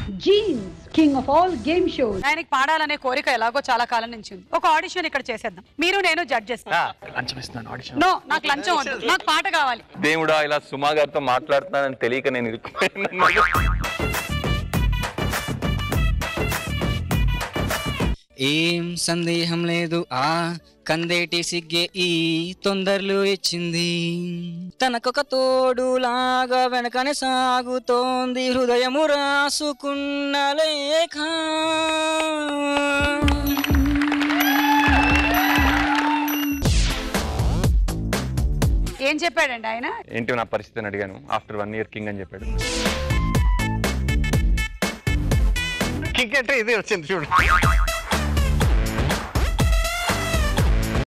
Genes, king of all game shows. ఆయనకి పాడాలనే కోరిక ఎలాగో చాలా కాలం నుంచి ఉంది ఒక ఆడిషన్ ఇక్కడ చేసేద్దాం మీరు నేను జడ్జెస్ లంచం ఇస్తున్నాను ఆడిషన్ నో నాకు లంచం వద్దు నాకు పాట కావాలి దేవుడా ఇలా సుమా గారితో మాట్లాడుతున్నానని తెలియక నేను ఇరుక్కుపోయాను ఏం సందేహం లేదు ఆ కందేటి సిగ్గే ఈ తొందరలు ఇచ్చింది తనకొక తోడులాగా వెనకనే సాగుతోంది హృదయము రాసుకున్న లేఖ ఏం చెప్పాడండి ఆయన ఏంటి నా పరిస్థితి అని అడిగాను ఆఫ్టర్ వన్ ఇయర్ కింగ్ అని చెప్పాడు కిక్ అంటే ఇది వచ్చింది చూడు